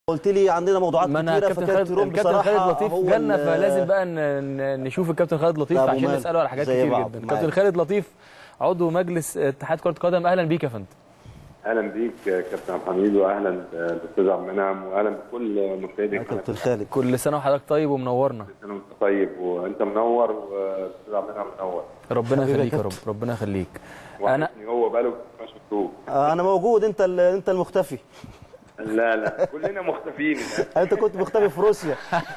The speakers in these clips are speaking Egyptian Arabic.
قلت لي عندنا موضوعات ما انا كتيره كابتن فكانت خالد تيرون الكابتن بصراحه خالد لطيف هو جالنا ال- فلازم بقى ن- ن- نشوف الكابتن خالد لطيف طب عشان وماله؟ نساله على حاجات زي كتير بعض، جدا معاك. كابتن خالد لطيف عضو مجلس اتحاد كره قدم اهلا بيك يا فندم اهلا بيك يا كابتن حميد واهلا بالاستاذ عبد المنعم واهلا بكل مشاهدي يا كابتن خالد كل سنه وحضرتك طيب ومنورنا انا وانت طيب وانت منور والاستاذ عبد المنعم منور ربنا حبيبي يا يخليك يا رب كابتن. ربنا يخليك انا وحشني هو بقاله ما شفتوه آه، انا موجود انت ال- انت المختفي لا لا كلنا مختفيين الآن. انت كنت مختفي في روسيا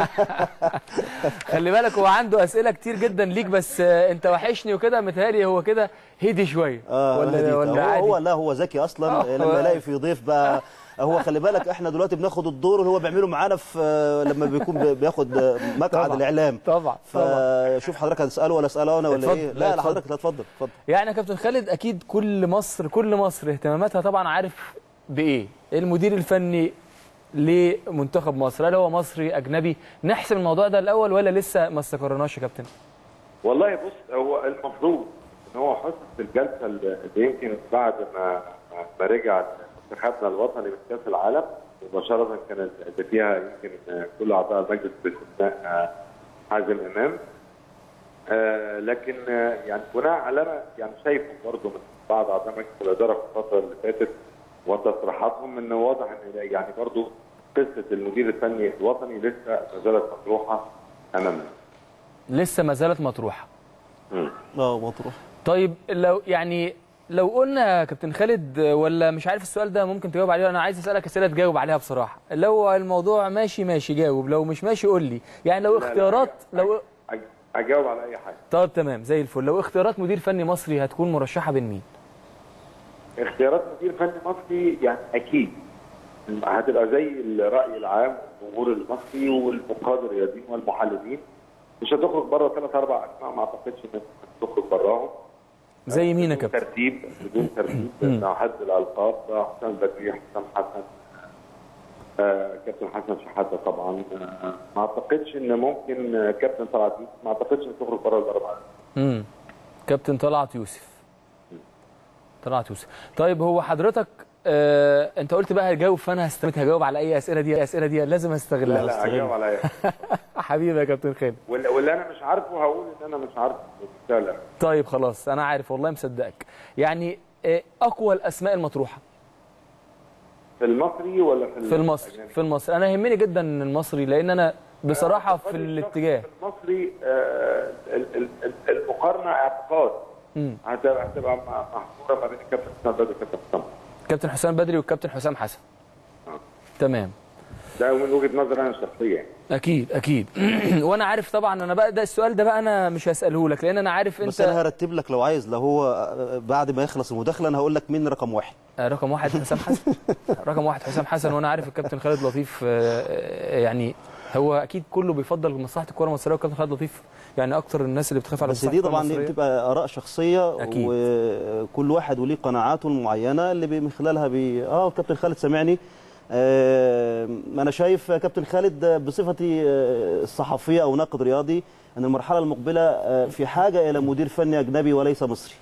خلي بالك هو عنده اسئله كتير جدا ليك بس آه، انت وحشني وكده متهيألي هو كده هدي شويه اه ولا هديت. ولا هو, عادي هو لا هو ذكي اصلا آه، آه هو- لما يلاقي في ضيف بقى هو خلي بالك احنا دلوقتي بناخد الدور اللي هو بيعمله معانا في آه، لما بيكون بي- بياخد آه، مقعد طبعاً. الاعلام طبعا طبعا فشوف حضرتك هتساله ولا اساله انا ولا اتفضل. ايه لا، لا لا اتفضل. حضرتك لا اتفضل اتفضل يعني يا كابتن خالد اكيد كل مصر كل مصر اهتماماتها طبعا عارف بايه المدير الفني لمنتخب مصر هل هو مصري اجنبي نحسم الموضوع ده الاول ولا لسه ما استقرناش يا كابتن والله بص هو المفروض ان هو حصه الجلسه اللي يمكن بعد ما ما رجع منتخبنا الوطني من كاس العالم مباشره كانت اللي فيها يمكن كل اعضاء المجلس باستثناء آه، حازم امام آه، لكن آه، يعني بناء على ما يعني شايفه برضه من بعض اعضاء مجلس الاداره في الفتره اللي فاتت وتصريحاتهم انه واضح ان يعني برضه قصه المدير الفني الوطني لسه ما زالت مطروحه امامنا. لسه ما زالت مطروحه مم. اه مطروح طيب لو يعني لو قلنا يا كابتن خالد ولا مش عارف السؤال ده ممكن تجاوب عليه انا عايز اسالك اسئله تجاوب عليها بصراحه لو الموضوع ماشي ماشي جاوب لو مش ماشي قول لي يعني لو لا، لا، اختيارات أج- لو أج- اجاوب على اي حاجه طب تمام زي الفل لو اختيارات مدير فني مصري هتكون مرشحه بين مين اختيارات مدير فني مصري يعني اكيد هتبقى زي الراي العام والجمهور المصري والنقاد الرياضيين والمحللين مش هتخرج بره ثلاث اربع اسماء ما اعتقدش انك هتخرج براهم زي مين يا بدون كابتن ترتيب بدون ترتيب مع حد الالقاب حسام بدري حسام حسن آه، كابتن حسن شحاته طبعا آه، ما اعتقدش ان ممكن آه، كابتن طلعت يوسف ما اعتقدش ان تخرج بره الاربعه امم كابتن طلعت يوسف طلعت يوسف طيب هو حضرتك آه، انت قلت بقى هجاوب فانا هستمت هجاوب على اي اسئله دي الاسئله دي لازم لا استغلها لا اجاوب على اي حبيبي يا كابتن خالد واللي واللي انا مش عارفه هقول ان انا مش عارفه لا لا طيب خلاص انا عارف والله مصدقك يعني آه، اقوى الاسماء المطروحه في المصري ولا في في المصري الأجنبي؟ في المصري انا يهمني جدا المصري لان انا بصراحه في اعتقادي الاتجاه في المصري آه، ال- ال- ال- المقارنه اعتقاد مم. هتبقى هتبقى مع- محصوره ما بين الكابتن حسام بدري والكابتن حسام كابتن حسام بدري والكابتن حسام حسن آه. تمام ده من وجهه نظري انا الشخصيه يعني. اكيد اكيد وانا عارف طبعا انا بقى ده السؤال ده بقى انا مش هساله لك لان انا عارف بس انت انا هرتب لك لو عايز لو هو آه، بعد ما يخلص المداخله انا هقول لك مين رقم واحد آه، رقم واحد حسام حسن رقم واحد حسام حسن وانا عارف الكابتن خالد لطيف آه، آه، يعني هو اكيد كله بيفضل مصلحه الكره المصريه والكابتن خالد لطيف يعني اكتر الناس اللي بتخاف على بس مصلحه دي الكره طبعا دي المصريه بتبقى اراء شخصيه أكيد. وكل واحد وليه قناعاته المعينه اللي بي- من خلالها بي اه كابتن خالد سامعني آه انا شايف كابتن خالد بصفتي آه، الصحفيه او ناقد رياضي ان المرحله المقبله آه، في حاجه الى مدير فني اجنبي وليس مصري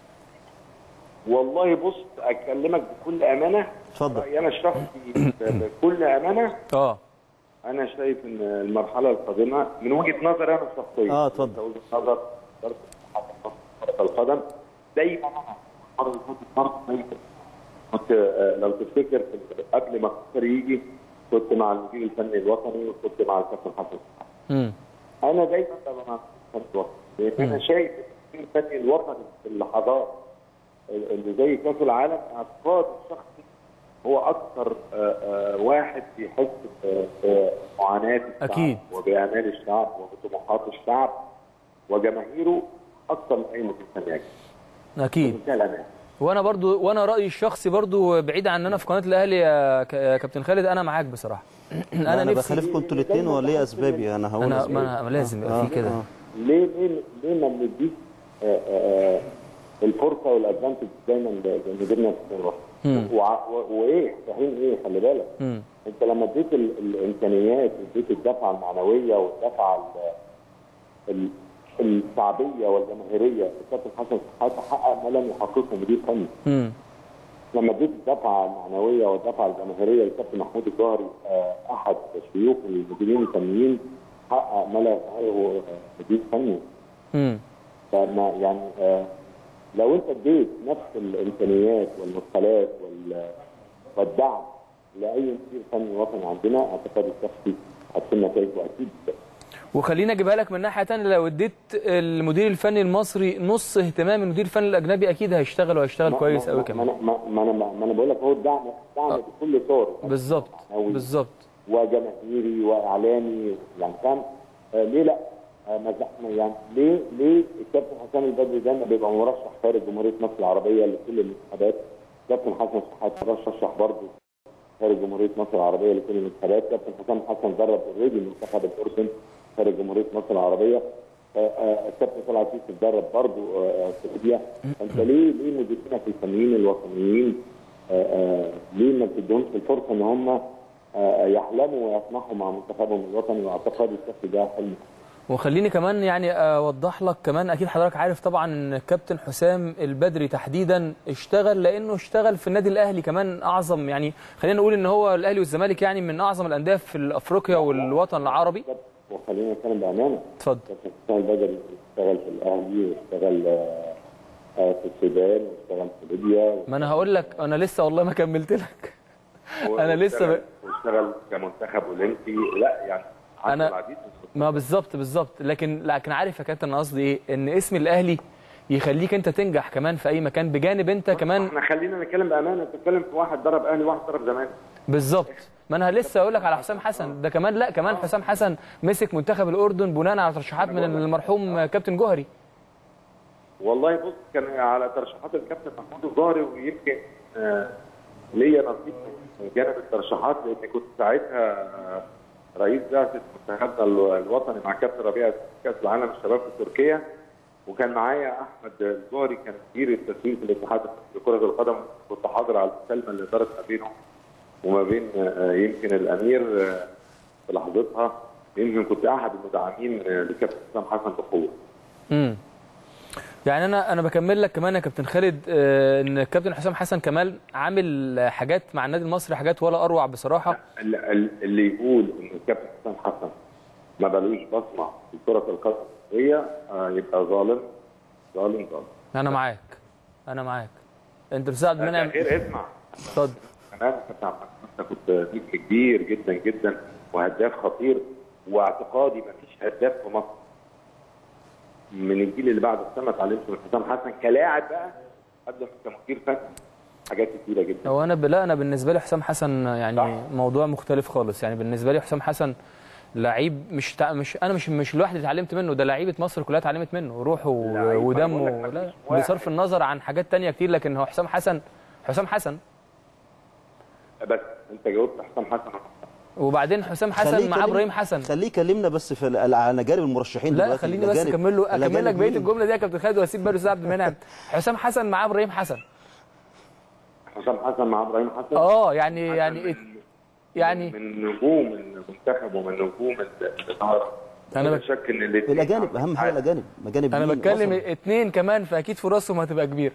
والله بص اكلمك بكل امانه اتفضل. رأيي انا الشخصي بكل امانه اه انا شايف ان المرحله القادمه من وجهه نظري انا الشخصيه اه، اتفضل. ده وجهه نظر إدارة اتحاد كره القدم دايما انا المره اللي فاتت برضه دايما كنت آه، لو تفتكر في- قبل ما الخبر يجي كنت مع المدير الفني الوطني وكنت مع الكابتن حسن امم انا دايما ببقى مع المدير الفني الوطني لان انا شايف المدير الفني الوطني في اللحظات اللي زي كاس العالم اعتقاد الشخصي هو اكثر آه، آه، واحد بيحس ب- بمعاناه الشعب أكيد. وبامال الشعب وبطموحات الشعب وجماهيره اكثر من اي مدير فني أجنبي. اكيد بمنتهى الامان وانا برضو وانا رايي الشخصي برضو بعيد عن ان انا في قناه الاهلي يا ك- يا كابتن خالد انا معاك بصراحه انا, انا أنا نفسي بخالفكم انتوا الاثنين وليه اسبابي انا هقول انا أسبابي. ما أنا لازم يبقى آه، في كده آه. ليه ليه ليه ما بنديش آه، آه، الفرصه والادفانتج دايما لمديرنا في الوقت وع- و- وايه صحيح ايه خلي بالك مم. انت لما اديت ال- الامكانيات واديت الدفعه المعنويه والدفعه ال- ال- الشعبيه والجماهيريه الكابتن حسن شحاته حقق ما لم يحققه مدير فني مم. لما اديت الدفعه المعنويه والدفعه الجماهيريه للكابتن محمود الجوهري آه، احد شيوخ المديرين الفنيين حقق ما لا يفعله آه، مدير فني امم فما يعني آه، لو انت اديت نفس الامكانيات والمدخلات وال- والدعم لاي مدير فني وطني عندنا اعتقد الشخصي هتكون نتائجه اكيد وخليني اجيبها لك من ناحيه ثانيه لو اديت المدير الفني المصري نص اهتمام المدير الفني الاجنبي اكيد هيشتغل وهيشتغل ما- كويس ما- قوي ما- كمان ما انا ما انا ما انا بقول لك هو الدعم الدعم بكل صوره بالظبط معنوي بالظبط وجماهيري واعلامي يعني فاهم آه ليه لا؟ آه مزحنا يعني ليه ليه الكابتن حسام البدري ده لما بيبقى مرشح خارج جمهوريه مصر العربيه لكل الانتخابات كابتن حسن شحات رشح برضه خارج جمهوريه مصر العربيه لكل الانتخابات كابتن حسام حسن درب اوريدي منتخب الاردن خارج جمهوريه مصر العربيه آه، آه، الكابتن طلعت يوسف درب برضه آه، آه، في ليبيا انت ليه ليه مديرينك الفنيين الوطنيين آه، آه، ليه ما بتديهمش الفرصه ان هم آه، يحلموا ويطمحوا مع منتخبهم الوطني واعتقد الشخص ده حلم وخليني كمان يعني اوضح لك كمان اكيد حضرتك عارف طبعا ان الكابتن حسام البدري تحديدا اشتغل لانه اشتغل في النادي الاهلي كمان اعظم يعني خلينا نقول ان هو الاهلي والزمالك يعني من اعظم الانديه في افريقيا والوطن العربي وخلينا نتكلم بامانه اتفضل كابتن حسام البدري اشتغل في الاهلي واشتغل آه، آه، في السودان واشتغل في ليبيا ما انا هقول لك انا لسه والله ما كملت لك أنا لسه ب- واشتغل كمنتخب اولمبي لا يعني أنا- عدد العديد من ما بالظبط بالظبط لكن لكن عارف يا كابتن انا قصدي ايه ان اسم الاهلي يخليك انت تنجح كمان في اي مكان بجانب انت كمان احنا خلينا نتكلم بامانه بتتكلم في واحد ضرب اهلي واحد ضرب زمالك بالظبط ما انا لسه اقول لك على حسام حسن ده كمان لا كمان حسام حسن مسك منتخب الاردن بناء على ترشيحات من المرحوم كابتن جوهري والله بص كان على ترشيحات الكابتن محمود الظاهري ويمكن آه، ليا نصيب من جانب الترشيحات لان كنت ساعتها آه، رئيس بعثه منتخبنا ال- الوطني مع كابتن ربيع في كاس العالم الشباب في تركيا وكان معايا احمد الظهري كان مدير التسويق في الاتحاد المصري لكره القدم كنت حاضر على المكالمه اللي دارت ما بينه وما بين آه، يمكن الامير آه، في لحظتها يمكن كنت احد المدعمين آه، لكابتن حسام حسن بقوه امم يعني انا انا بكمل لك كمان يا كابتن خالد آه، ان الكابتن حسام حسن كمال عامل حاجات مع النادي المصري حاجات ولا اروع بصراحه ال- ال- اللي يقول ان الكابتن حسام حسن ما بلوش بصمه في كره القدم المصريه آه، يبقى ظالم ظالم ظالم انا معاك انا معاك انت الاستاذ عبد المنعم غير اسمع اتفضل كمان كابتن عبد الحسن انت كنت نجم كبير جدا جدا وهداف خطير واعتقادي ما فيش هداف في مصر من الجيل اللي بعد حسام ما اتعلمش من حسام حسن كلاعب بقى قبل ما كمدير فني حاجات كتيره جدا هو انا ب- لا انا بالنسبه لي حسام حسن يعني صح. موضوع مختلف خالص يعني بالنسبه لي حسام حسن لعيب مش تع... مش انا مش مش لوحدي اتعلمت منه ده لعيبه مصر كلها اتعلمت منه روحه و- لعيب، أنا بقول لك ودمه مفيش لا واحد. بصرف النظر عن حاجات تانية كتير لكن هو حسام حسن حسام حسن بس انت جاوبت حسام حسن وبعدين حسام خليه حسن مع يكلم- ابراهيم حسن خليه يكلمنا بس في ال- على جانب المرشحين لا دلوقتي، خليني بس الأجانب. اكمل له اكمل لك الأجانب بقيه مين؟ الجمله دي يا كابتن خالد واسيب بقى الاستاذ عبد المنعم حسام حسن مع ابراهيم حسن حسام حسن مع ابراهيم حسن اه يعني يعني من- يعني من نجوم المنتخب ومن نجوم الاداره أنا لا بك- شك ان الاثنين الاجانب اهم حاجه الاجانب الاجانب انا مين بتكلم أصلاً؟ اتنين كمان فاكيد فرصهم هتبقى كبيره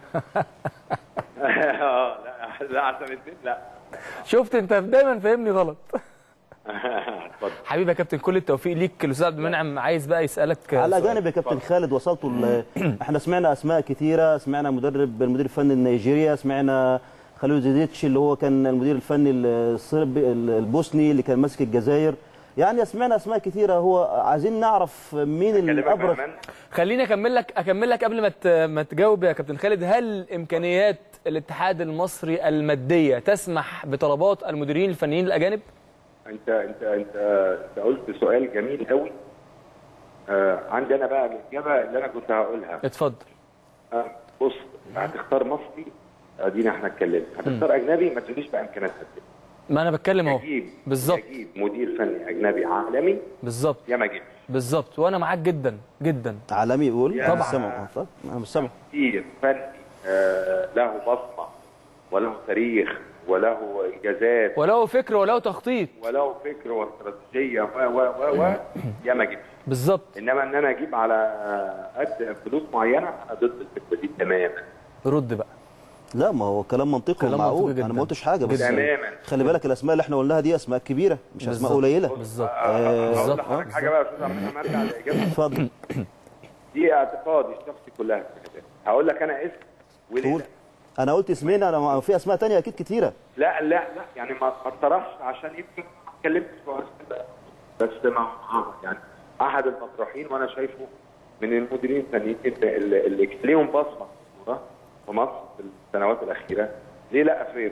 اه لا لا عشان الاثنين لا شفت انت دايما فاهمني غلط اتفضل حبيبي يا كابتن كل التوفيق ليك الاستاذ عبد المنعم عايز بقى يسالك على سؤال. جانب يا كابتن خالد وصلتوا ال- احنا سمعنا اسماء كثيره سمعنا مدرب المدير الفني النيجيريا سمعنا خليل زيديتش اللي هو كان المدير الفني الصربي البوسني اللي كان ماسك الجزائر يعني سمعنا اسماء كثيره هو عايزين نعرف مين كلمك الابرز بأمان. خليني اكمل لك اكمل لك قبل ما ت- ما تجاوب يا كابتن خالد هل امكانيات الاتحاد المصري الماديه تسمح بطلبات المديرين الفنيين الاجانب انت انت انت انت قلت سؤال جميل قوي آه عندي انا بقى الاجابه اللي انا كنت هقولها اتفضل آه بص هتختار مصري ادينا احنا اتكلمنا هتختار اجنبي ما تقوليش بقى امكانيات قد ما انا بتكلم اهو اجيب بالظبط اجيب مدير فني اجنبي عالمي بالظبط يا ما اجيبش بالظبط وانا معاك جدا جدا عالمي يقول طبعاً. مش سامع طب انا مش سامع مدير فني آه له بصمه وله تاريخ وله انجازات ولو فكر ولو تخطيط وله فكر واستراتيجيه و و و و يا ما اجيبش بالظبط انما ان انا اجيب على قد فلوس معينه انا ضد الفكره دي تماما رد بقى لا ما هو كلام منطقي كلام ومعقول منطقي انا جداً. ما قلتش حاجه بس تماما خلي بالك الاسماء اللي احنا قلناها دي اسماء كبيره مش اسماء بالظبط. قليله بالظبط هقول بالظبط لحضرتك حاجه بقى يا استاذ عبد الرحمن ارجع لاجابه اتفضل دي اعتقادي الشخصي كلها في كده. هقول لك انا اسم وليه قول لا. انا قلت اسمين انا ما- في اسماء تانية اكيد كتيره لا لا لا يعني ما ما اطرحش عشان يمكن ما اتكلمتش في أسئلة. بس ما آه، يعني احد المطروحين وانا شايفه من المديرين الفنيين اللي, اللي ليهم بصمه في الكورة في مصر في السنوات الاخيره ليه لا فريرا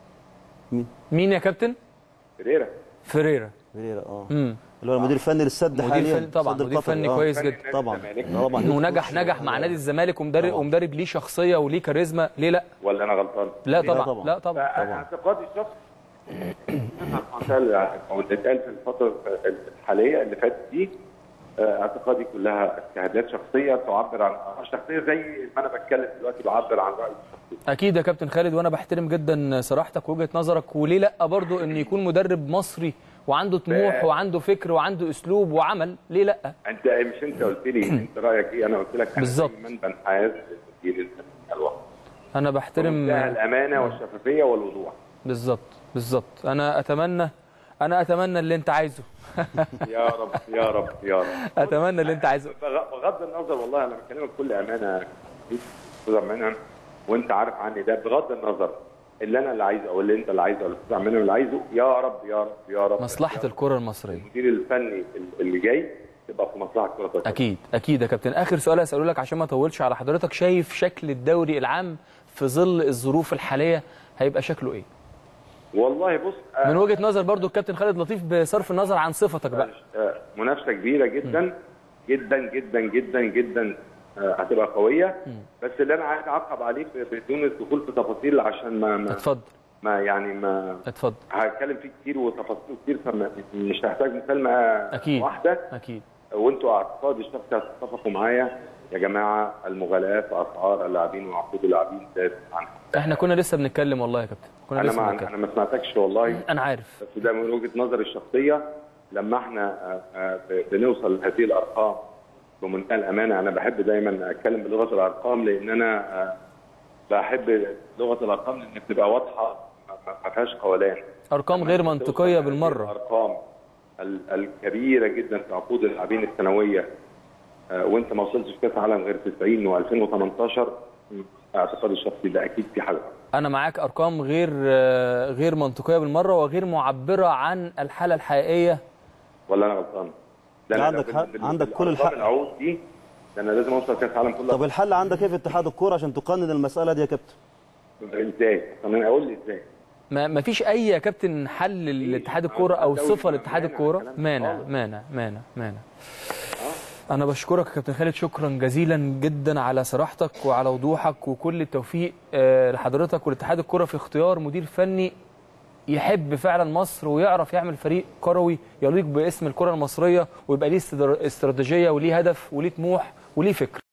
مين يا كابتن فريرا فريرا فيريرا اه امم اللي هو المدير الفني للسد مدير حاليا فني طبعا السد مدير القطري، فني آه. كويس فني جدا نادي طبعا الزمالك. طبعا ونجح نجح مع نادي الزمالك ومدرب ومدرب ليه شخصيه وليه كاريزما ليه لا ولا انا غلطان؟ لا لا طبعا طبعا. لا طبعا اعتقادي الشخصي قال او اللي اتقال في الفتره الحاليه اللي فاتت دي آه، اعتقادي كلها اجتهادات شخصيه تعبر عن شخصيه زي ما انا بتكلم دلوقتي بعبر عن رايي الشخصي اكيد يا كابتن خالد وانا بحترم جدا صراحتك ووجهه نظرك وليه لا برضو ان يكون مدرب مصري وعنده طموح وعنده فكر وعنده اسلوب وعمل ليه لا انت مش انت قلت لي انت رايك ايه انا قلت لك انا بالظبط. دايما بنحاز للمدير الفني الوحيد انا بحترم منتهى الامانه والشفافيه والوضوح بالظبط بالظبط انا اتمنى انا اتمنى اللي انت عايزه يا رب يا رب يا رب اتمنى اللي انت عايزه بغ- بغض النظر والله انا بكلمك بكل امانه استاذ عبد المنعم وانت عارف عني ده بغض النظر اللي انا اللي عايزه او اللي انت اللي عايزه او الاستاذ عبد المنعم اللي عايزه يا رب يا رب يا رب مصلحه الكره المصريه المدير الفني اللي جاي تبقى في مصلحه كره القدم اكيد اكيد يا كابتن اخر سؤال اساله لك عشان ما اطولش على حضرتك شايف شكل الدوري العام في ظل الظروف الحاليه هيبقى شكله ايه والله بص آه، من وجهه نظر برضو الكابتن خالد لطيف بصرف النظر عن صفتك بقى آه، منافسه كبيره جدا جدا جدا جدا جدا آه، هتبقى قويه بس اللي انا عايز اعقب عليه ب- بدون الدخول في تفاصيل عشان ما ما, اتفضل ما يعني ما اتفضل هتكلم فيه كتير وتفاصيل كتير فمش هحتاج مكالمه اكيد واحده اكيد وانتوا اعتقادي الشخصي هتتفقوا معايا يا جماعه المغالاه في اسعار اللاعبين وعقود اللاعبين زادت عن احنا كنا لسه بنتكلم والله يا كابتن كنا انا لسه ما بنتكلم انا ما سمعتكش والله انا عارف بس ده من وجهه نظري الشخصيه لما احنا آه، آه، ب- بنوصل لهذه الارقام بمنتهى الامانه انا بحب دايما اتكلم بلغه الارقام لان انا آه، بحب لغه الارقام لان بتبقى واضحه ما- ما فيهاش قولان ارقام غير منطقيه بالمره الارقام ال- الكبيره جدا في عقود اللاعبين السنويه آه، وانت ما وصلتش كاس عالم غير 90 و2018 اعتقادي الشخصي ده اكيد في حاجه انا معاك ارقام غير آه، غير منطقيه بالمره وغير معبره عن الحاله الحقيقيه ولا انا غلطان؟ لا، أنا عندك بال- حق، بال- عندك كل بالأرقام الحق. العقود دي ده انا لازم اوصل كاس عالم كله طب الحل عندك ايه في اتحاد الكوره عشان تقنن المساله دي يا كابتن ازاي؟ طب انا اقول لي ازاي؟ ما ما فيش اي يا كابتن حل لاتحاد الكوره او صفه لاتحاد الكوره مانع مانع مانع مانع انا بشكرك يا كابتن خالد شكرا جزيلا جدا على صراحتك وعلى وضوحك وكل التوفيق آه، لحضرتك ولاتحاد الكوره في اختيار مدير فني يحب فعلا مصر ويعرف يعمل فريق كروي يليق باسم الكره المصريه ويبقى ليه استدر- استراتيجيه وليه هدف وليه طموح وليه فكر